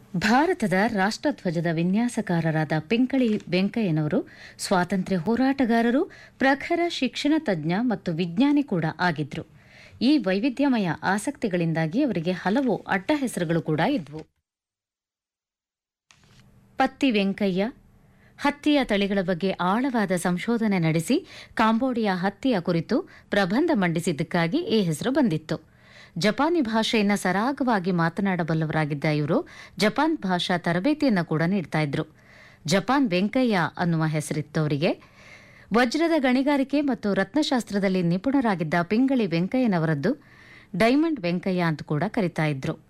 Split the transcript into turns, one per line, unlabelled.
ಭಾರತದ ರಾಷ್ಟ್ರಧ್ವಜದ ವಿನ್ಯಾಸಕಾರರಾದ ಪಿಂಕಳಿ ವೆಂಕಯ್ಯನವರು ಸ್ವಾತಂತ್ರ್ಯ ಹೋರಾಟಗಾರರು ಪ್ರಖರ ಶಿಕ್ಷಣ ತಜ್ಞ ಮತ್ತು ವಿಜ್ಞಾನಿ ಕೂಡ ಆಗಿದ್ರು ಈ ವೈವಿಧ್ಯಮಯ ಆಸಕ್ತಿಗಳಿಂದಾಗಿ ಅವರಿಗೆ ಹಲವು ಅಡ್ಡ ಹೆಸರುಗಳು ಕೂಡ ಇದ್ವು ಪತ್ತಿ ವೆಂಕಯ್ಯ ಹತ್ತಿಯ ತಳಿಗಳ ಬಗ್ಗೆ ಆಳವಾದ ಸಂಶೋಧನೆ ನಡೆಸಿ ಕಾಂಬೋಡಿಯಾ ಹತ್ತಿಯ ಕುರಿತು ಪ್ರಬಂಧ ಮಂಡಿಸಿದ್ದಕ್ಕಾಗಿ ಈ ಹೆಸರು ಬಂದಿತ್ತು ಜಪಾನಿ ಭಾಷೆಯನ್ನು ಸರಾಗವಾಗಿ ಮಾತನಾಡಬಲ್ಲವರಾಗಿದ್ದ ಇವರು ಜಪಾನ್ ಭಾಷಾ ತರಬೇತಿಯನ್ನು ಕೂಡ ನೀಡ್ತಾ ಇದ್ರು ಜಪಾನ್ ವೆಂಕಯ್ಯ ಅನ್ನುವ ಹೆಸರಿತ್ತು ಅವರಿಗೆ ವಜ್ರದ ಗಣಿಗಾರಿಕೆ ಮತ್ತು ರತ್ನಶಾಸ್ತ್ರದಲ್ಲಿ ನಿಪುಣರಾಗಿದ್ದ ಪಿಂಗಳಿ ವೆಂಕಯ್ಯನವರದ್ದು ಡೈಮಂಡ್ ವೆಂಕಯ್ಯ ಅಂತ ಕೂಡ ಕರಿತಾ ಇದ್ರು